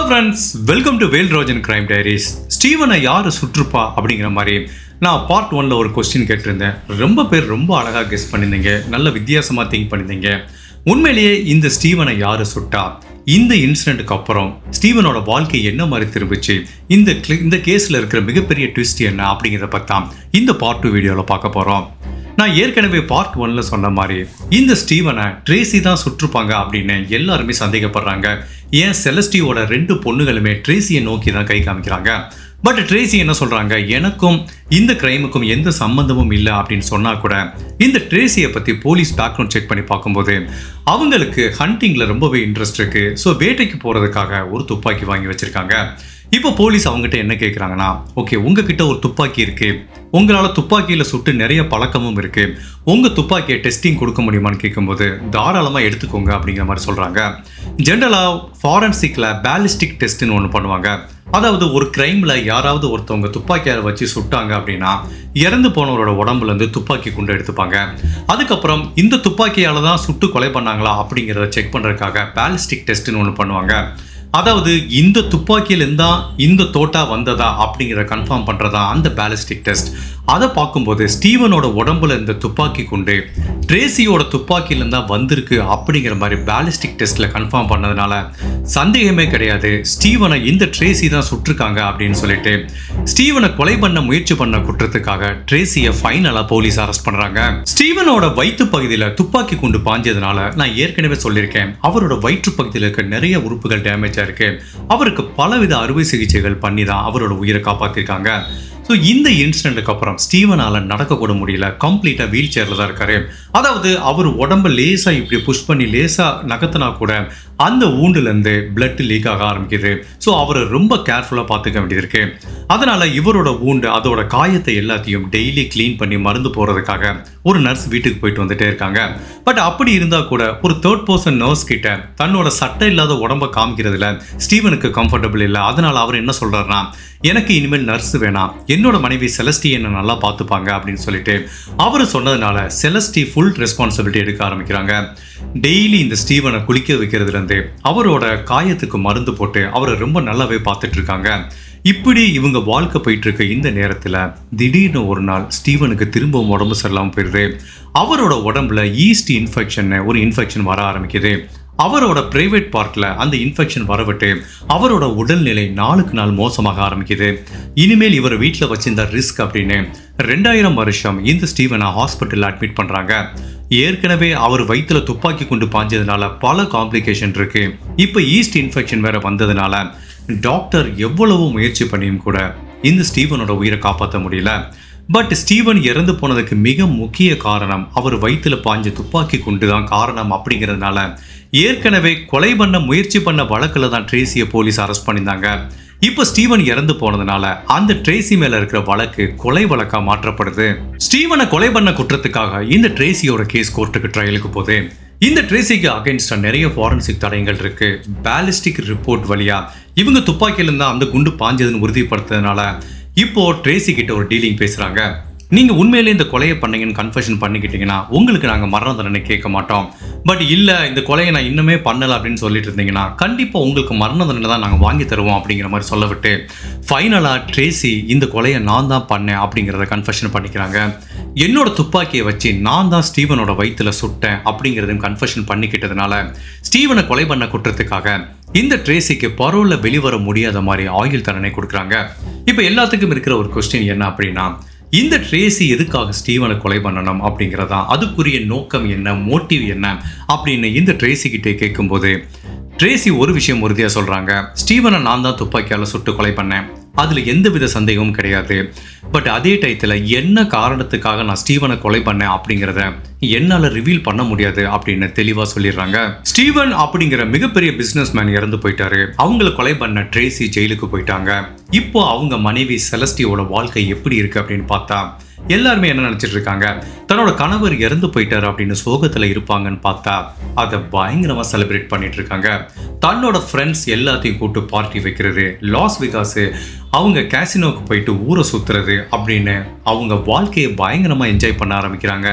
friends welcome to Vel Rojan crime diaries ஸ்டீவனை யார் சுற்றுப்பா அப்படிங்கிற மாதிரி நான் பார்ட் ஒன்ல ஒரு கொஸ்டின் கேட்டிருந்தேன் ரொம்ப பேர் ரொம்ப அழகாக கெஸ் பண்ணியிருந்தீங்க நல்ல வித்தியாசமாக திங்க் பண்ணியிருந்தீங்க உண்மையிலேயே இந்த ஸ்டீவனை யார் சுட்டா இந்த இன்சிடென்ட்டுக்கு அப்புறம் ஸ்டீவனோட வாழ்க்கை என்ன மாதிரி திரும்பிச்சு இந்த cl- இந்த கேஸில் இருக்கிற மிகப்பெரிய ட்விஸ்ட் என்ன அப்படிங்கிறத பற்றி இந்த பார்ட் டூ வீடியோவில் பார்க்க போகிறோம் நான் ஏற்கனவே பார்ட் ஒன்ல சொன்ன மாதிரி இந்த ஸ்டீவனை ட்ரேசி தான் சுற்றுப்பாங்க அப்படின்னு எல்லாருமே சந்தேகப்படுறாங்க ஏன் செலஸ்டியோட ரெண்டு பொண்ணுகளுமே ட்ரேசியை நோக்கி தான் கை காமிக்கிறாங்க பட் ட்ரேசி என்ன சொல்றாங்க எனக்கும் இந்த கிரைமுக்கும் எந்த சம்பந்தமும் இல்லை அப்படின்னு சொன்னா கூட இந்த ட்ரேசியை பத்தி போலீஸ் பேக்ரவுண்ட் செக் பண்ணி பார்க்கும்போது அவங்களுக்கு ஹண்டிங்ல ரொம்பவே இன்ட்ரெஸ்ட் இருக்கு ஸோ வேட்டைக்கு போறதுக்காக ஒரு துப்பாக்கி வாங்கி வச்சிருக்காங்க இப்போ போலீஸ் அவங்ககிட்ட என்ன கேட்குறாங்கன்னா ஓகே உங்ககிட்ட ஒரு துப்பாக்கி இருக்கு உங்களால துப்பாக்கியில சுட்டு நிறைய பழக்கமும் இருக்கு உங்க துப்பாக்கியை டெஸ்டிங் கொடுக்க முடியுமான்னு கேட்கும்போது தாராளமா எடுத்துக்கோங்க அப்படிங்கிற மாதிரி சொல்றாங்க ஜென்ரலா ஃபாரன்சிக்ல பேலிஸ்டிக் டெஸ்ட்னு ஒன்று பண்ணுவாங்க அதாவது ஒரு கிரைம்ல யாராவது ஒருத்தவங்க துப்பாக்கியால் வச்சு சுட்டாங்க அப்படின்னா இறந்து போனவரோட உடம்புல இருந்து துப்பாக்கி குண்டு எடுத்துப்பாங்க அதுக்கப்புறம் இந்த துப்பாக்கியால தான் சுட்டு கொலை பண்ணாங்களா அப்படிங்கிறத செக் பண்றதுக்காக பேலிஸ்டிக் டெஸ்ட்னு ஒன்று பண்ணுவாங்க அதாவது இந்த துப்பாக்கியிலேருந்து தான் இந்த தோட்டா வந்ததா அப்படிங்கிறத கன்ஃபார்ம் பண்ணுறதா அந்த பேலிஸ்டிக் டெஸ்ட் அதை பார்க்கும்போது ஸ்டீவனோட உடம்புல இருந்த துப்பாக்கி குண்டு ட்ரேசியோட துப்பாக்கியிலேருந்து தான் வந்திருக்கு அப்படிங்கிற மாதிரி பேலிஸ்டிக் டெஸ்ட்டில் கன்ஃபார்ம் பண்ணதுனால சந்தேகமே கிடையாது ஸ்டீவனை இந்த ட்ரேசி தான் சுட்டிருக்காங்க அப்படின்னு சொல்லிட்டு ஸ்டீவனை கொலை பண்ண முயற்சி பண்ண குற்றத்துக்காக ட்ரேசியை ஃபைனலாக போலீஸ் அரெஸ்ட் பண்ணுறாங்க ஸ்டீவனோட வயிற்று பகுதியில் துப்பாக்கி குண்டு பாஞ்சதுனால நான் ஏற்கனவே சொல்லியிருக்கேன் அவரோட வயிற்று பகுதியில் இருக்க நிறைய உறுப்புகள் டேமேஜாக இருக்கு அவருக்கு பலவித அறுவை சிகிச்சைகள் பண்ணி தான் அவரோட உயிரை காப்பாற்றிருக்காங்க ஸோ இந்த இன்சிடென்ட்டுக்கு அப்புறம் ஸ்டீவனால நடக்க கூட முடியல கம்ப்ளீட்டாக வீல் சேரில் தான் இருக்காரு அதாவது அவர் உடம்ப லேசாக இப்படி புஷ் பண்ணி லேசாக நகர்த்தினா கூட அந்த ஊண்டுலேருந்து பிளட் லீக் ஆக ஆரம்பிக்குது ஸோ அவரை ரொம்ப கேர்ஃபுல்லாக பார்த்துக்க வேண்டியது இருக்கு அதனால இவரோட ஊண்டு அதோட காயத்தை எல்லாத்தையும் டெய்லி க்ளீன் பண்ணி மருந்து போடுறதுக்காக ஒரு நர்ஸ் வீட்டுக்கு போயிட்டு வந்துட்டே இருக்காங்க பட் அப்படி இருந்தால் கூட ஒரு தேர்ட் பர்சன் நர்ஸ் கிட்ட தன்னோட சட்டை இல்லாத உடம்ப காமிக்கிறதுல ஸ்டீவனுக்கு கம்ஃபர்டபுள் இல்லை அதனால அவர் என்ன சொல்றாருன்னா எனக்கு இனிமேல் நர்ஸ் வேணாம் என்னோட மனைவி செலஸ்டி என்ன நல்லா பார்த்துப்பாங்க அப்படின்னு சொல்லிட்டு அவர் சொன்னதுனால செலஸ்டி ஃபுல் ரெஸ்பான்சிபிலிட்டி எடுக்க ஆரம்பிக்கிறாங்க டெய்லி இந்த ஸ்டீவனை குளிக்க வைக்கிறதுலேருந்து அவரோட காயத்துக்கு மருந்து போட்டு அவரை ரொம்ப நல்லாவே பார்த்துட்டு இருக்காங்க இப்படி இவங்க வாழ்க்கை போயிட்டு இருக்க இந்த நேரத்தில் திடீர்னு ஒரு நாள் ஸ்டீவனுக்கு திரும்பவும் உடம்பு சரியில்லாமல் போயிடுது அவரோட உடம்புல ஈஸ்ட் இன்ஃபெக்ஷன் ஒரு இன்ஃபெக்ஷன் வர ஆரம்பிக்குது அவரோட பிரைவேட் பார்ட்ல அந்த இன்ஃபெக்ஷன் வரவிட்டு அவரோட உடல்நிலை நாளுக்கு நாள் மோசமாக ஆரம்பிக்குது இனிமேல் இவர் வீட்டில் வச்சிருந்த ரிஸ்க் அப்படின்னு ரெண்டாயிரம் வருஷம் இந்த ஸ்டீவனை ஹாஸ்பிட்டலில் அட்மிட் பண்றாங்க ஏற்கனவே அவர் வயிற்றுல துப்பாக்கி கொண்டு பாஞ்சதுனால பல காம்ப்ளிகேஷன் இருக்கு இப்போ ஈஸ்ட் இன்ஃபெக்ஷன் வேற வந்ததுனால டாக்டர் எவ்வளவு முயற்சி பண்ணியும் கூட இந்த ஸ்டீவனோட உயிரை காப்பாற்ற முடியல பட் ஸ்டீவன் இறந்து போனதுக்கு மிக முக்கிய காரணம் அவர் வயிற்றுல பாஞ்ச துப்பாக்கி குண்டு தான் காரணம் அப்படிங்கிறதுனால ஏற்கனவே கொலை பண்ண முயற்சி பண்ண வழக்கில் தான் ட்ரேசியை போலீஸ் அரெஸ்ட் பண்ணியிருந்தாங்க இப்போ ஸ்டீவன் இறந்து போனதுனால அந்த ட்ரேசி மேல இருக்கிற வழக்கு கொலை வழக்கா மாற்றப்படுது ஸ்டீவனை கொலை பண்ண குற்றத்துக்காக இந்த ட்ரேசியோட கேஸ் கோர்ட்டுக்கு ட்ரையலுக்கு போகுது இந்த ட்ரேசிக்கு அகைன்ஸ்டா நிறைய ஃபாரன்சிக் தடயங்கள் இருக்கு பேலிஸ்டிக் ரிப்போர்ட் வழியா இவங்க துப்பாக்கியில இருந்தா அந்த குண்டு பாஞ்சதுன்னு உறுதிப்படுத்ததுனால இப்போ ட்ரேசி கிட்ட ஒரு டீலிங் பேசுறாங்க நீங்க உண்மையிலே இந்த கொலையை பண்ணீங்கன்னு கன்ஃபெஷன் பண்ணிக்கிட்டீங்கன்னா உங்களுக்கு நாங்க மரண தண்டனை கேட்க மாட்டோம் பட் இல்ல இந்த கொலையை நான் இன்னுமே பண்ணல அப்படின்னு சொல்லிட்டு இருந்தீங்கன்னா கண்டிப்பா உங்களுக்கு மரண தண்டனை தான் நாங்க வாங்கி தருவோம் அப்படிங்கிற மாதிரி சொல்ல விட்டு ஃபைனலா ட்ரேசி இந்த கொலையை நான் தான் பண்ணேன் அப்படிங்கிறத கன்ஃபெஷன் பண்ணிக்கிறாங்க என்னோட துப்பாக்கியை வச்சு நான் தான் ஸ்டீவனோட வயிற்றுல சுட்டேன் அப்படிங்கிறதையும் கன்ஃபெஷன் பண்ணிக்கிட்டதுனால ஸ்டீவனை கொலை பண்ண குற்றத்துக்காக இந்த ட்ரேசிக்கு பரோல்ல வெளிவர முடியாத மாதிரி ஆயுள் தண்டனை கொடுக்குறாங்க இப்போ எல்லாத்துக்கும் இருக்கிற ஒரு கொஸ்டின் என்ன அப்படின்னா இந்த ட்ரேசி எதுக்காக ஸ்டீவனை கொலை பண்ணணும் அப்படிங்கிறதா அதுக்குரிய நோக்கம் என்ன மோட்டிவ் என்ன அப்படின்னு இந்த ட்ரேசி கிட்டே கேட்கும்போது ட்ரேசி ஒரு விஷயம் உறுதியாக சொல்கிறாங்க ஸ்டீவனை நான் தான் துப்பாக்கியால் சுட்டு கொலை பண்ணேன் அதில் எந்தவித சந்தேகமும் கிடையாது பட் அதே டயத்தில் என்ன காரணத்துக்காக நான் ஸ்டீவனை கொலை பண்ணேன் அப்படிங்கிறத என்னால் ரிவீல் பண்ண முடியாது அப்படின்னு தெளிவாக சொல்லிடுறாங்க ஸ்டீவன் அப்படிங்கிற மிகப்பெரிய பிஸ்னஸ் மேன் இறந்து போயிட்டாரு அவங்கள கொலை பண்ண ட்ரேசி ஜெயிலுக்கு போயிட்டாங்க இப்போ அவங்க மனைவி செலஸ்டியோட வாழ்க்கை எப்படி இருக்கு அப்படின்னு பார்த்தா எல்லாருமே என்ன நினைச்சிட்டு இருக்காங்க தன்னோட கணவர் இறந்து போயிட்டாரு அப்படின்னு சோகத்துல இருப்பாங்கன்னு பார்த்தா அதை பயங்கரமா செலிப்ரேட் பண்ணிட்டு இருக்காங்க தன்னோட ஃப்ரெண்ட்ஸ் எல்லாத்தையும் கூட்டு பார்ட்டி வைக்கிறது லாஸ் விகாஸ் அவங்க கேசினோக்கு போயிட்டு ஊரை சுத்துறது அப்படின்னு அவங்க வாழ்க்கையை பயங்கரமா என்ஜாய் பண்ண ஆரம்பிக்கிறாங்க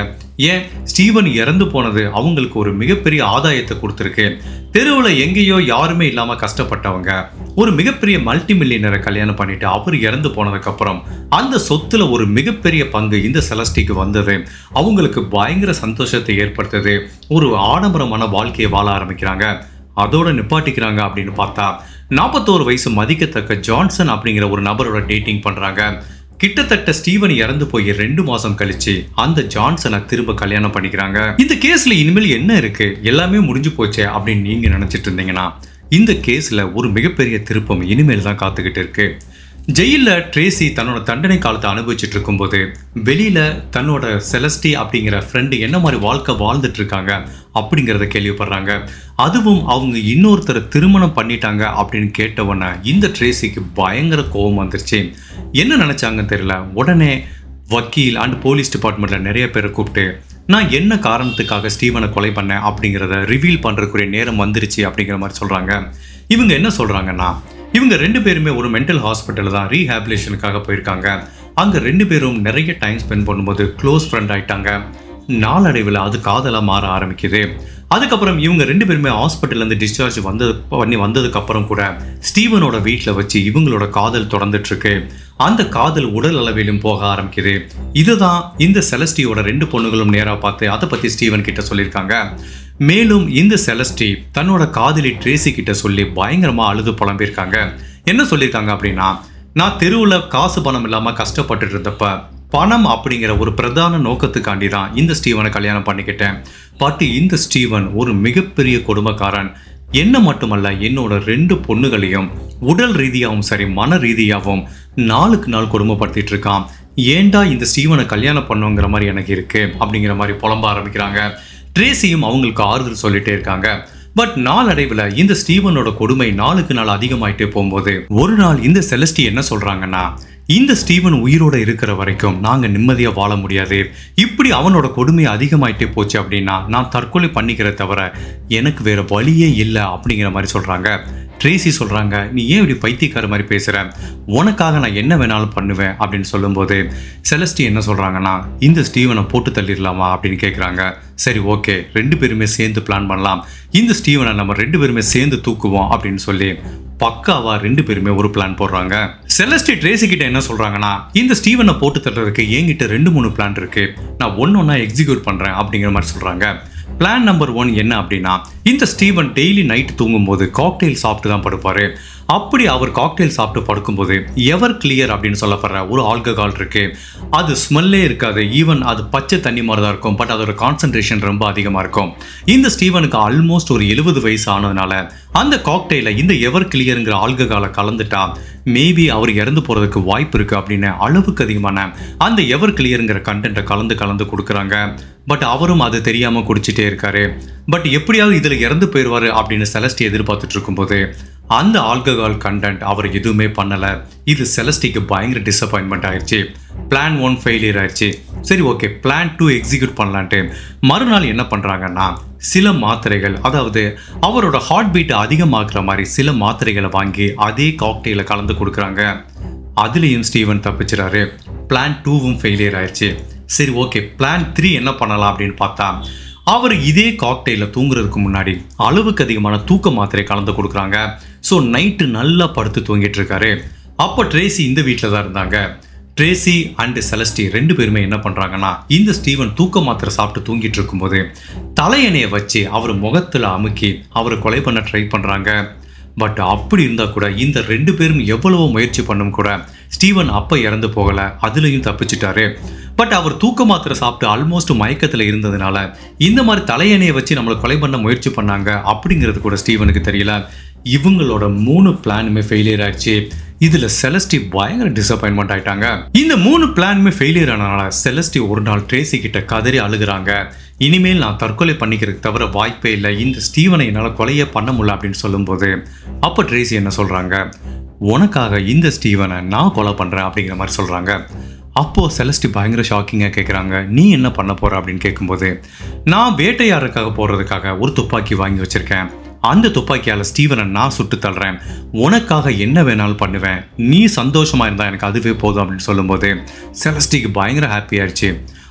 ஏன் ஸ்டீவன் இறந்து போனது அவங்களுக்கு ஒரு மிகப்பெரிய ஆதாயத்தை கொடுத்துருக்கு தெருவில் எங்கேயோ யாருமே இல்லாமல் கஷ்டப்பட்டவங்க ஒரு மிகப்பெரிய மல்டி மில்லியனரை கல்யாணம் பண்ணிட்டு அவர் இறந்து போனதுக்கப்புறம் அந்த சொத்துல ஒரு மிகப்பெரிய பங்கு இந்த செலஸ்டிக்கு வந்தது அவங்களுக்கு பயங்கர சந்தோஷத்தை ஏற்படுத்துது ஒரு ஆடம்பரமான வாழ்க்கையை வாழ ஆரம்பிக்கிறாங்க அதோட நிப்பாட்டிக்கிறாங்க அப்படின்னு பார்த்தா நாற்பத்தோரு வயசு மதிக்கத்தக்க ஜான்சன் அப்படிங்கிற ஒரு நபரோட டேட்டிங் பண்றாங்க கிட்டத்தட்ட ஸ்டீவன் இறந்து போய் ரெண்டு மாசம் கழிச்சு அந்த ஜான்சனை திரும்ப கல்யாணம் பண்ணிக்கிறாங்க இந்த கேஸ்ல இனிமேல் என்ன இருக்கு எல்லாமே முடிஞ்சு போச்சே அப்படின்னு நீங்க நினைச்சிட்டு இருந்தீங்கன்னா இந்த கேஸ்ல ஒரு மிகப்பெரிய திருப்பம் இனிமேல் தான் காத்துக்கிட்டு இருக்கு ஜெயில ட்ரேசி தன்னோட தண்டனை காலத்தை அனுபவிச்சுட்டு இருக்கும்போது வெளியில தன்னோட செலஸ்டி அப்படிங்கிற ஃப்ரெண்டு என்ன மாதிரி வாழ்க்கை வாழ்ந்துட்டு இருக்காங்க அப்படிங்கிறத கேள்விப்படுறாங்க அதுவும் அவங்க இன்னொருத்தரை திருமணம் பண்ணிட்டாங்க அப்படின்னு கேட்டவொன்னே இந்த ட்ரேசிக்கு பயங்கர கோபம் வந்துருச்சு என்ன நினைச்சாங்கன்னு தெரியல உடனே வக்கீல் அண்ட் போலீஸ் டிபார்ட்மெண்ட்ல நிறைய பேரை கூப்பிட்டு நான் என்ன காரணத்துக்காக ஸ்டீவனை கொலை பண்ணேன் அப்படிங்கிறத ரிவீல் பண்றதுக்குரிய நேரம் வந்துருச்சு அப்படிங்கிற மாதிரி சொல்றாங்க இவங்க என்ன சொல்றாங்கன்னா இவங்க ரெண்டு பேருமே ஒரு மென்டல் ஹாஸ்பிட்டல் தான் ரீஹாபிலேஷனுக்காக போயிருக்காங்க அங்க ரெண்டு பேரும் நிறைய டைம் ஸ்பெண்ட் பண்ணும்போது க்ளோஸ் ஃப்ரெண்ட் ஆயிட்டாங்க நாளடைவில் அது காதலாக மாற ஆரம்பிக்குது அதுக்கப்புறம் இவங்க ரெண்டு பேருமே ஹாஸ்பிட்டல்லேருந்து டிஸ்சார்ஜ் வந்தது பண்ணி வந்ததுக்கு அப்புறம் கூட ஸ்டீவனோட வீட்டில் வச்சு இவங்களோட காதல் தொடர்ந்துட்டு இருக்கு அந்த காதல் உடல் அளவிலும் போக ஆரம்பிக்குது இதுதான் இந்த செலஸ்டியோட ரெண்டு பொண்ணுகளும் நேராக பார்த்து அதை பற்றி ஸ்டீவன் கிட்ட சொல்லியிருக்காங்க மேலும் இந்த செலஸ்டி தன்னோட காதலி ட்ரேசி கிட்ட சொல்லி பயங்கரமா அழுது புலம்பியிருக்காங்க என்ன சொல்லியிருக்காங்க அப்படின்னா நான் தெருவில் காசு பணம் இல்லாமல் கஷ்டப்பட்டுட்டு இருந்தப்ப பணம் அப்படிங்கிற ஒரு பிரதான நோக்கத்துக்காண்டி தான் இந்த ஸ்டீவனை கல்யாணம் பண்ணிக்கிட்டேன் பட் இந்த ஸ்டீவன் ஒரு மிகப்பெரிய கொடுமைக்காரன் என்ன மட்டுமல்ல என்னோட ரெண்டு பொண்ணுகளையும் உடல் ரீதியாகவும் சரி மன ரீதியாகவும் நாளுக்கு நாள் கொடுமைப்படுத்திட்டு இருக்கான் ஏன்டா இந்த ஸ்டீவனை கல்யாணம் பண்ணுங்கிற மாதிரி எனக்கு இருக்கு அப்படிங்கிற மாதிரி புலம்ப ஆரம்பிக்கிறாங்க ட்ரேசியும் அவங்களுக்கு ஆறுதல் சொல்லிட்டே இருக்காங்க பட் நாளடைவில் இந்த ஸ்டீவனோட கொடுமை நாளுக்கு நாள் அதிகமாயிட்டே போகும்போது ஒரு நாள் இந்த செலஸ்டி என்ன சொல்றாங்கன்னா இந்த ஸ்டீவன் உயிரோட இருக்கிற வரைக்கும் நாங்க நிம்மதியா வாழ முடியாது இப்படி அவனோட கொடுமை அதிகமாயிட்டே போச்சு அப்படின்னா நான் தற்கொலை பண்ணிக்கிற தவிர எனக்கு வேற வழியே இல்லை அப்படிங்கிற மாதிரி சொல்றாங்க ட்ரேசி சொல்றாங்க நீ ஏன் இப்படி பைத்தியக்கார மாதிரி பேசுற உனக்காக நான் என்ன வேணாலும் பண்ணுவேன் அப்படின்னு சொல்லும்போது செலஸ்டி என்ன சொல்றாங்கன்னா இந்த ஸ்டீவனை போட்டு தள்ளிடலாமா அப்படின்னு கேட்குறாங்க சரி ஓகே ரெண்டு பேருமே சேர்ந்து பிளான் பண்ணலாம் இந்த ஸ்டீவனை நம்ம ரெண்டு பேருமே சேர்ந்து தூக்குவோம் அப்படின்னு சொல்லி பக்காவா ரெண்டு பேருமே ஒரு பிளான் போடுறாங்க செலஸ்டி ட்ரேசி கிட்ட என்ன சொல்றாங்கன்னா இந்த ஸ்டீவனை போட்டு தள்ளுறதுக்கு என்கிட்ட ரெண்டு மூணு பிளான் இருக்கு நான் ஒன்னு ஒன்னா எக்ஸிக்யூட் பண்றேன் அப்படிங்கிற மாதிரி சொல்றாங்க பிளான் நம்பர் ஒன் என்ன அப்படின்னா இந்த ஸ்டீவன் டெய்லி நைட் தூங்கும்போது காக்டெயில் சாப்பிட்டு தான் படுப்பாரு அப்படி அவர் காக்டெயில் சாப்பிட்டு படுக்கும்போது எவர் கிளியர் அப்படின்னு சொல்லப்படுற ஒரு ஆல்கஹால் இருக்கு அது ஸ்மெல்லே இருக்காது ஈவன் அது பச்சை தண்ணி மாதிரி தான் இருக்கும் பட் அதோட கான்சன்ட்ரேஷன் ரொம்ப அதிகமாக இருக்கும் இந்த ஸ்டீவனுக்கு ஆல்மோஸ்ட் ஒரு எழுபது வயசு ஆனதுனால அந்த காக்டெயில இந்த எவர் கிளியருங்கிற ஆல்கஹாலை கலந்துட்டா மேபி அவர் இறந்து போறதுக்கு வாய்ப்பு இருக்கு அப்படின்னு அளவுக்கு அதிகமான அந்த எவர் கிளியருங்கிற கண்டென்ட்டை கலந்து கலந்து கொடுக்குறாங்க பட் அவரும் அது தெரியாம குடிச்சிட்டே இருக்காரு பட் எப்படியாவது இதுல இறந்து போயிடுவாரு அப்படின்னு செலஸ்டி எதிர்பார்த்துட்டு இருக்கும்போது அந்த ஆல்கஹால் கண்டென்ட் அவர் எதுவுமே பண்ணல இது செலஸ்டிக்கு பயங்கர டிசப்பாயின்மெண்ட் ஆயிடுச்சு பிளான் ஒன் ஃபெயிலியர் ஆயிடுச்சு சரி ஓகே பிளான் டூ எக்ஸிக்யூட் பண்ணலான்ட்டு மறுநாள் என்ன பண்றாங்கன்னா சில மாத்திரைகள் அதாவது அவரோட ஹார்ட் பீட் அதிகமாக்குற மாதிரி சில மாத்திரைகளை வாங்கி அதே காக்டெயில கலந்து கொடுக்குறாங்க அதுலேயும் ஸ்டீவன் தப்பிச்சிடாரு பிளான் டூவும் ஃபெயிலியர் ஆயிடுச்சு சரி ஓகே பிளான் த்ரீ என்ன பண்ணலாம் அப்படின்னு பார்த்தா அவர் இதே காக்டெயில தூங்குறதுக்கு முன்னாடி அளவுக்கு அதிகமான தூக்க மாத்திரை கலந்து கொடுக்குறாங்க ஸோ நைட்டு நல்லா படுத்து தூங்கிட்டு இருக்காரு அப்போ ட்ரேசி இந்த வீட்டில் தான் இருந்தாங்க ட்ரேசி அண்ட் செலஸ்டி ரெண்டு பேருமே என்ன பண்றாங்கன்னா இந்த ஸ்டீவன் தூக்க மாத்திரை சாப்பிட்டு தூங்கிட்டு இருக்கும்போது தலையணையை வச்சு அவர் முகத்துல அமுக்கி அவரை கொலை பண்ண ட்ரை பண்றாங்க பட் அப்படி இருந்தா கூட இந்த ரெண்டு பேரும் எவ்வளவோ முயற்சி பண்ணும் கூட ஸ்டீவன் அப்ப இறந்து போகல அதுலயும் தப்பிச்சிட்டாரு பட் அவர் தூக்க மாத்திரை சாப்பிட்டு ஆல்மோஸ்ட் மயக்கத்துல இருந்ததுனால இந்த மாதிரி தலையணையை வச்சு நம்மளை கொலை பண்ண முயற்சி பண்ணாங்க அப்படிங்கிறது கூட ஸ்டீவனுக்கு தெரியல இவங்களோட மூணு பிளானுமே ஃபெயிலியர் ஆயிடுச்சு இதுல செலஸ்டி பயங்கர டிசப்பாயின்மெண்ட் ஆயிட்டாங்க இந்த மூணு பிளானுமே ஃபெயிலியர் ஆனனால செலஸ்டி ஒரு நாள் ட்ரேசி கிட்ட கதறி அழுகுறாங்க இனிமேல் நான் தற்கொலை பண்ணிக்கிறதுக்கு தவிர வாய்ப்பே இல்லை இந்த ஸ்டீவனை என்னால் கொலையே பண்ண முடியல அப்படின்னு சொல்லும்போது அப்போ ட்ரேசி என்ன சொல்றாங்க உனக்காக இந்த ஸ்டீவனை நான் கொலை பண்றேன் அப்படிங்கிற மாதிரி சொல்றாங்க அப்போ செலஸ்டி பயங்கர ஷாக்கிங்காக கேட்குறாங்க நீ என்ன பண்ண போற அப்படின்னு கேட்கும்போது நான் வேட்டையாடுறதுக்காக போறதுக்காக ஒரு துப்பாக்கி வாங்கி வச்சிருக்கேன் அந்த துப்பாக்கியால ஸ்டீவனை நான் சுட்டு தள்ளுறேன் உனக்காக என்ன வேணாலும் பண்ணுவேன் நீ சந்தோஷமா இருந்தா எனக்கு அதுவே போதும் அப்படின்னு சொல்லும்போது செலஸ்டிக்கு பயங்கர ஹாப்பி ஆயிடுச்சு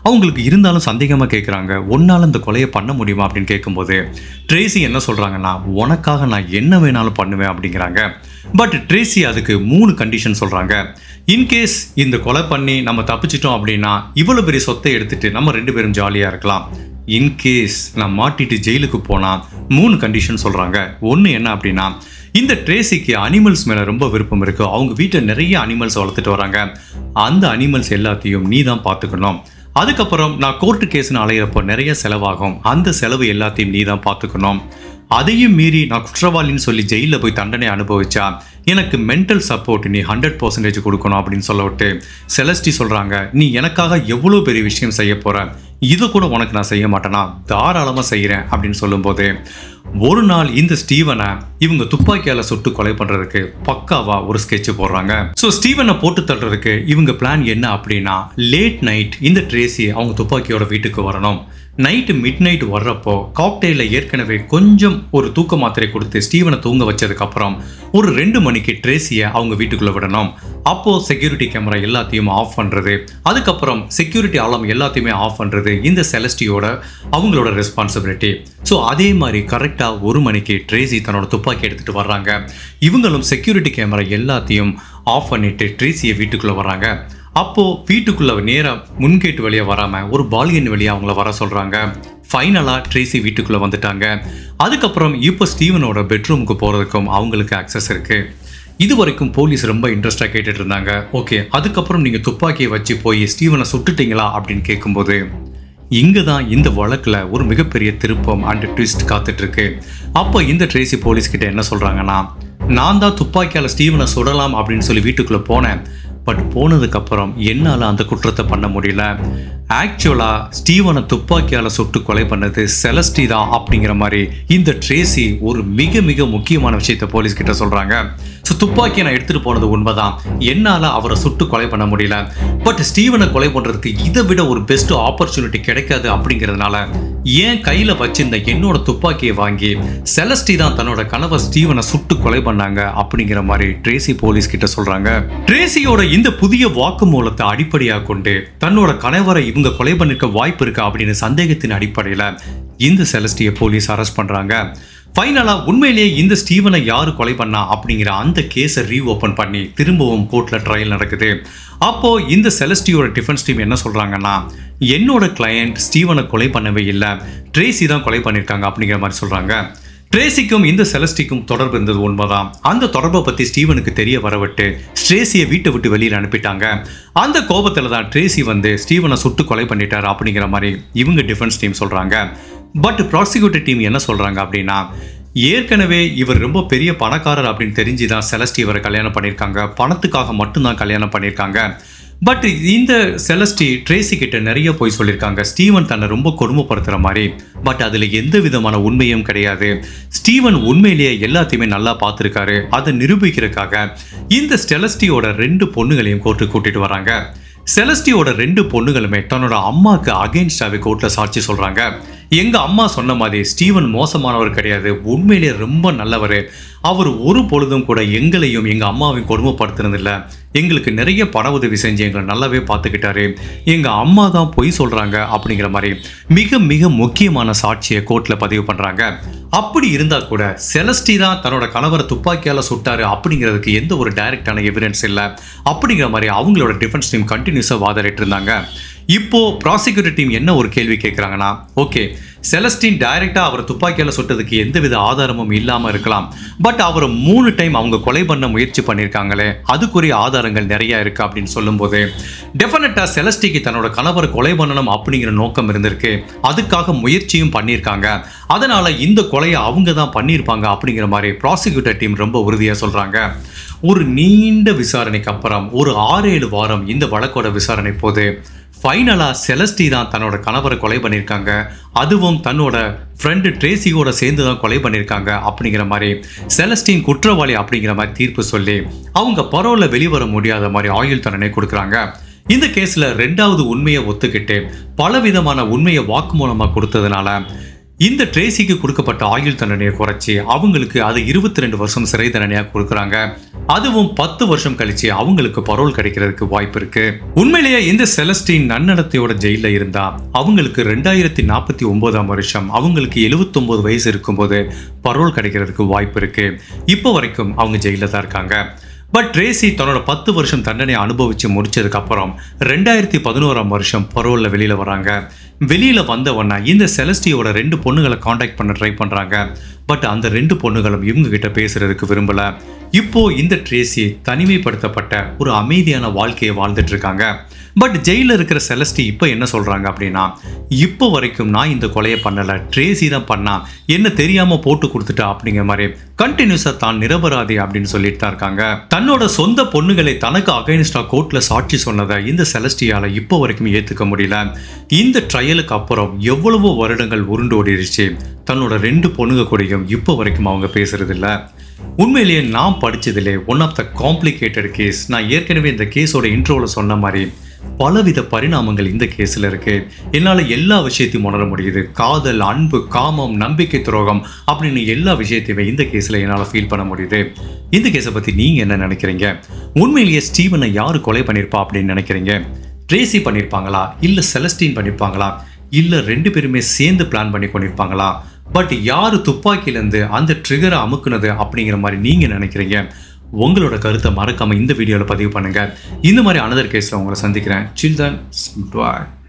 அவங்களுக்கு இருந்தாலும் சந்தேகமாக கேட்குறாங்க உன்னால் இந்த கொலையை பண்ண முடியுமா அப்படின்னு கேட்கும்போது ட்ரேசி என்ன சொல்கிறாங்கன்னா உனக்காக நான் என்ன வேணாலும் பண்ணுவேன் அப்படிங்கிறாங்க பட் ட்ரேசி அதுக்கு மூணு கண்டிஷன் சொல்கிறாங்க இன்கேஸ் இந்த கொலை பண்ணி நம்ம தப்பிச்சிட்டோம் அப்படின்னா இவ்வளோ பெரிய சொத்தை எடுத்துட்டு நம்ம ரெண்டு பேரும் ஜாலியாக இருக்கலாம் இன்கேஸ் நான் மாட்டிட்டு ஜெயிலுக்கு போனால் மூணு கண்டிஷன் சொல்கிறாங்க ஒன்று என்ன அப்படின்னா இந்த ட்ரேசிக்கு அனிமல்ஸ் மேலே ரொம்ப விருப்பம் இருக்குது அவங்க வீட்டில் நிறைய அனிமல்ஸ் வளர்த்துட்டு வராங்க அந்த அனிமல்ஸ் எல்லாத்தையும் நீ தான் பார்த்துக்கணும் அதுக்கப்புறம் நான் கோர்ட்டு கேஸ்னு அலையிறப்போ நிறைய செலவாகும் அந்த செலவு எல்லாத்தையும் நீ தான் பார்த்துக்கணும் அதையும் மீறி நான் குற்றவாளின்னு சொல்லி ஜெயிலில் போய் தண்டனை அனுபவிச்சா எனக்கு மென்டல் சப்போர்ட் நீ ஹண்ட்ரட் பர்சன்டேஜ் கொடுக்கணும் அப்படின்னு சொல்ல விட்டு செலஸ்டி சொல்கிறாங்க நீ எனக்காக எவ்வளோ பெரிய விஷயம் செய்ய போற இதை கூட உனக்கு நான் செய்ய மாட்டேனா தாராளமாக செய்கிறேன் அப்படின்னு சொல்லும்போது ஒரு நாள் இந்த ஸ்டீவனை இவங்க துப்பாக்கியால சுட்டு கொலை பண்றதுக்கு பக்காவா ஒரு ஸ்கெட்ச் போடுறாங்க ஸோ ஸ்டீவனை போட்டு தள்ளுறதுக்கு இவங்க பிளான் என்ன அப்படின்னா லேட் நைட் இந்த ட்ரேசி அவங்க துப்பாக்கியோட வீட்டுக்கு வரணும் நைட்டு மிட் நைட் வர்றப்போ காக்டெயிலில் ஏற்கனவே கொஞ்சம் ஒரு தூக்க மாத்திரை கொடுத்து ஸ்டீவனை தூங்க வச்சதுக்கப்புறம் ஒரு ரெண்டு மணிக்கு ட்ரேசியை அவங்க வீட்டுக்குள்ளே விடணும் அப்போது செக்யூரிட்டி கேமரா எல்லாத்தையும் ஆஃப் பண்ணுறது அதுக்கப்புறம் செக்யூரிட்டி அலாம் எல்லாத்தையுமே ஆஃப் பண்ணுறது இந்த செலஸ்டியோட அவங்களோட ரெஸ்பான்சிபிலிட்டி ஸோ அதே மாதிரி கரெக்டாக ஒரு மணிக்கு ட்ரேசி தன்னோட துப்பாக்கி எடுத்துகிட்டு வர்றாங்க இவங்களும் செக்யூரிட்டி கேமரா எல்லாத்தையும் ஆஃப் பண்ணிட்டு ட்ரேசியை வீட்டுக்குள்ளே வர்றாங்க அப்போ வீட்டுக்குள்ள நேரா முன்கேட்டு வழியா வராம ஒரு பால்கனி வழியா அவங்கள வர சொல்றாங்க ஃபைனலா ட்ரேசி வீட்டுக்குள்ள வந்துட்டாங்க அதுக்கப்புறம் இப்போ ஸ்டீவனோட பெட்ரூமுக்கு போறதுக்கும் அவங்களுக்கு அக்சஸ் இருக்கு இது வரைக்கும் போலீஸ் ரொம்ப இன்ட்ரெஸ்டாக கேட்டுட்டு இருந்தாங்க ஓகே அதுக்கப்புறம் நீங்கள் துப்பாக்கியை வச்சு போய் ஸ்டீவனை சுட்டுட்டீங்களா அப்படின்னு கேட்கும்போது இங்கே தான் இந்த வழக்கில் ஒரு மிகப்பெரிய திருப்பம் அண்ட் ட்விஸ்ட் காத்துட்டு இருக்கு அப்போ இந்த ட்ரேசி போலீஸ் கிட்ட என்ன சொல்கிறாங்கன்னா நான் தான் துப்பாக்கியால் ஸ்டீவனை சுடலாம் அப்படின்னு சொல்லி வீட்டுக்குள்ளே போனேன் பட் போனதுக்கப்புறம் என்னால் அந்த குற்றத்தை பண்ண முடியல ஆக்சுவலாக ஸ்டீவனை துப்பாக்கியால் சுட்டு கொலை பண்ணது செலஸ்டி தான் அப்படிங்கிற மாதிரி இந்த ட்ரேசி ஒரு மிக மிக முக்கியமான விஷயத்த போலீஸ் கிட்ட சொல்கிறாங்க ஸோ துப்பாக்கியை நான் எடுத்துகிட்டு போனது உண்மைதான் என்னால் அவரை சுட்டு கொலை பண்ண முடியல பட் ஸ்டீவனை கொலை பண்ணுறதுக்கு இதை விட ஒரு பெஸ்ட் ஆப்பர்ச்சுனிட்டி கிடைக்காது அப்படிங்கிறதுனால ஏன் கையில் வச்சிருந்த என்னோட துப்பாக்கியை வாங்கி செலஸ்டி தான் தன்னோட கணவர் ஸ்டீவனை சுட்டு கொலை பண்ணாங்க அப்படிங்கிற மாதிரி ட்ரேசி போலீஸ் கிட்ட சொல்றாங்க ட்ரேசியோட இந்த புதிய வாக்குமூலத்தை அடிப்படையாக கொண்டு தன்னோட கணவரை இவங்க கொலை பண்ணிருக்க வாய்ப்பு இருக்கா அப்படின்னு சந்தேகத்தின் அடிப்படையில் இந்த செலஸ்டியை போலீஸ் அரெஸ்ட் பண்றாங்க ஃபைனலா உண்மையிலேயே இந்த ஸ்டீவனை யாரு கொலை பண்ணா அப்படிங்கிற அந்த கேஸை ரீஓபன் பண்ணி திரும்பவும் கோர்ட்ல ட்ரையல் நடக்குது அப்போ இந்த செலஸ்டியோட டிஃபென்ஸ் டீம் என்ன சொல்றாங்கன்னா என்னோட கிளையண்ட் ஸ்டீவனை கொலை பண்ணவே இல்லை ட்ரேசி தான் கொலை பண்ணியிருக்காங்க அப்படிங்கிற மாதிரி சொல்றாங்க ட்ரேசிக்கும் இந்த செலஸ்டிக்கும் தொடர்பு இருந்தது உண்மைதான் அந்த தொடர்பை பற்றி ஸ்டீவனுக்கு தெரிய வரவிட்டு ஸ்ட்ரேசியை வீட்டை விட்டு வெளியில் அனுப்பிட்டாங்க அந்த கோபத்தில் தான் ட்ரேசி வந்து ஸ்டீவனை சுட்டு கொலை பண்ணிட்டார் அப்படிங்கிற மாதிரி இவங்க டிஃபென்ஸ் டீம் சொல்கிறாங்க பட் ப்ராசிக்யூட்டர் டீம் என்ன சொல்கிறாங்க அப்படின்னா ஏற்கனவே இவர் ரொம்ப பெரிய பணக்காரர் அப்படின்னு தெரிஞ்சு தான் செலஸ்டி இவரை கல்யாணம் பண்ணியிருக்காங்க பணத்துக்காக மட்டும்தான் கல்யாணம் பண்ணியிருக்காங்க பட் இந்த செலஸ்டி ட்ரேசி கிட்ட நிறைய போய் சொல்லியிருக்காங்க ஸ்டீவன் தன்னை ரொம்ப கொடுமைப்படுத்துகிற மாதிரி பட் அதில் எந்த விதமான உண்மையும் கிடையாது ஸ்டீவன் உண்மையிலேயே எல்லாத்தையுமே நல்லா பார்த்துருக்காரு அதை நிரூபிக்கிறதுக்காக இந்த செலஸ்டியோட ரெண்டு பொண்ணுகளையும் கோர்ட்டு கூட்டிட்டு வராங்க செலஸ்டியோட ரெண்டு பொண்ணுகளுமே தன்னோட அம்மாவுக்கு அகெயின்ஸ்டாவே கோர்ட்ல சாட்சி சொல்றாங்க எங்க அம்மா சொன்ன மாதிரி ஸ்டீவன் மோசமானவர் கிடையாது உண்மையிலேயே ரொம்ப நல்லவர் அவர் ஒரு பொழுதும் கூட எங்களையும் எங்க அம்மாவையும் கொடுமைப்படுத்துனதில்ல எங்களுக்கு நிறைய பண உதவி செஞ்சு எங்களை நல்லாவே பார்த்துக்கிட்டாரு எங்க அம்மா தான் பொய் சொல்றாங்க அப்படிங்கிற மாதிரி மிக மிக முக்கியமான சாட்சியை கோர்ட்ல பதிவு பண்றாங்க அப்படி இருந்தா கூட செலஸ்டி தான் தன்னோட கணவரை துப்பாக்கியால சுட்டாரு அப்படிங்கிறதுக்கு எந்த ஒரு டைரக்டான எவிடன்ஸ் இல்லை அப்படிங்கிற மாதிரி அவங்களோட டிஃபென்ஸ் டீம் கண்டினியூஸாக வாதாடிட்டு இருந்தாங்க இப்போ ப்ராசிக்யூட்டர் டீம் என்ன ஒரு கேள்வி கேட்குறாங்கன்னா ஓகே செலஸ்டின் டைரக்டா அவரை துப்பாக்கியால சுட்டதுக்கு எந்தவித ஆதாரமும் இல்லாம இருக்கலாம் பட் அவரை மூணு டைம் அவங்க கொலை பண்ண முயற்சி பண்ணியிருக்காங்களே அதுக்குரிய ஆதாரங்கள் நிறைய இருக்கு அப்படின்னு சொல்லும்போது டெஃபினட்டா செலஸ்டிக்கு தன்னோட கணவரை கொலை பண்ணணும் அப்படிங்கிற நோக்கம் இருந்திருக்கு அதுக்காக முயற்சியும் பண்ணியிருக்காங்க அதனால இந்த கொலையை அவங்க தான் பண்ணியிருப்பாங்க அப்படிங்கிற மாதிரி ப்ராசிக்யூட்டர் டீம் ரொம்ப உறுதியா சொல்றாங்க ஒரு நீண்ட விசாரணைக்கு அப்புறம் ஒரு ஆறு ஏழு வாரம் இந்த வழக்கோட விசாரணை போது ஃபைனலாக செலஸ்டி தான் தன்னோட கணவரை கொலை பண்ணியிருக்காங்க அதுவும் தன்னோட ஃப்ரெண்டு ட்ரேசியோட சேர்ந்து தான் கொலை பண்ணியிருக்காங்க அப்படிங்கிற மாதிரி செலஸ்டின் குற்றவாளி அப்படிங்கிற மாதிரி தீர்ப்பு சொல்லி அவங்க பரோல வெளிவர முடியாத மாதிரி ஆயுள் தண்டனை கொடுக்குறாங்க இந்த கேஸில் ரெண்டாவது உண்மையை ஒத்துக்கிட்டு பலவிதமான உண்மையை வாக்குமூலமாக கொடுத்ததுனால இந்த ட்ரேசிக்கு கொடுக்கப்பட்ட ஆயுள் தண்டனையை குறைச்சி அவங்களுக்கு அது இருபத்தி ரெண்டு வருஷம் சிறை தண்டனையாக கொடுக்குறாங்க அதுவும் பத்து வருஷம் கழிச்சு அவங்களுக்கு பரோல் கிடைக்கிறதுக்கு வாய்ப்பு இருக்கு உண்மையிலேயே இந்த செலஸ்டின் நன்னடத்தையோட ஜெயில இருந்தா அவங்களுக்கு ரெண்டாயிரத்தி நாற்பத்தி ஒன்பதாம் வருஷம் அவங்களுக்கு 79 வயசு இருக்கும்போது பரோல் கிடைக்கிறதுக்கு வாய்ப்பு இருக்கு இப்போ வரைக்கும் அவங்க ஜெயில தான் இருக்காங்க பட் ட்ரேசி தன்னோட பத்து வருஷம் தண்டனை அனுபவிச்சு முடிச்சதுக்கு அப்புறம் ரெண்டாயிரத்தி பதினோராம் வருஷம் பரோல்ல வெளியில வராங்க வெளியில வந்தவொன்னா இந்த செலஸ்டியோட ரெண்டு பொண்ணுகளை காண்டாக்ட் பண்ண ட்ரை பண்றாங்க பட் அந்த ரெண்டு பொண்ணுகளும் இவங்க கிட்ட பேசுறதுக்கு விரும்பல இப்போ இந்த ட்ரேசி தனிமைப்படுத்தப்பட்ட ஒரு அமைதியான வாழ்க்கையை வாழ்ந்துட்டு இருக்காங்க பட் ஜெயில இருக்கிற செலஸ்டி இப்போ என்ன சொல்றாங்க அப்படின்னா இப்போ வரைக்கும் நான் இந்த கொலையை பண்ணல ட்ரேசி தான் பண்ணா என்ன தெரியாம போட்டு கொடுத்துட்டா அப்படிங்கிற மாதிரி கண்டினியூஸா தான் நிரபராதி அப்படின்னு சொல்லிட்டு தான் இருக்காங்க தன்னோட சொந்த பொண்ணுகளை தனக்கு அகைன்ஸ்டா கோர்ட்ல சாட்சி சொன்னதை இந்த செலஸ்டியால இப்போ வரைக்கும் ஏத்துக்க முடியல இந்த ட்ரையலுக்கு அப்புறம் எவ்வளவோ வருடங்கள் உருண்டு ஓடிடுச்சு தன்னோட ரெண்டு பொண்ணுங்க கூடயும் இப்போ வரைக்கும் அவங்க பேசுறது இல்ல உண்மையிலேயே நான் படிச்சதிலே one of the complicated case நான் ஏற்கனவே இந்த கேஸோட இன்ட்ரோவில் சொன்ன மாதிரி பலவித பரிணாமங்கள் இந்த கேஸில் இருக்கு என்னால் எல்லா விஷயத்தையும் உணர முடியுது காதல் அன்பு காமம் நம்பிக்கை துரோகம் அப்படின்னு எல்லா விஷயத்தையுமே இந்த கேஸில் என்னால் ஃபீல் பண்ண முடியுது இந்த கேஸை பற்றி நீங்கள் என்ன நினைக்கிறீங்க உண்மையிலேயே ஸ்டீவனை யார் கொலை பண்ணியிருப்பா அப்படின்னு நினைக்கிறீங்க ட்ரேசி பண்ணியிருப்பாங்களா இல்லை செலஸ்டீன் பண்ணியிருப்பாங்களா இல்லை ரெண்டு பேருமே சேர்ந்து பிளான் பண்ணி கொண்டிருப்பாங்களா பட் யார் துப்பாக்கியிலேருந்து அந்த ட்ரிகரை அமுக்குனது அப்படிங்கிற மாதிரி நீங்கள் நினைக்கிறீங்க உங்களோட கருத்தை மறக்காமல் இந்த வீடியோவில் பதிவு பண்ணுங்கள் இந்த மாதிரி அனதர் கேஸில் உங்களை சந்திக்கிறேன் சில்ட்ரன் பாய்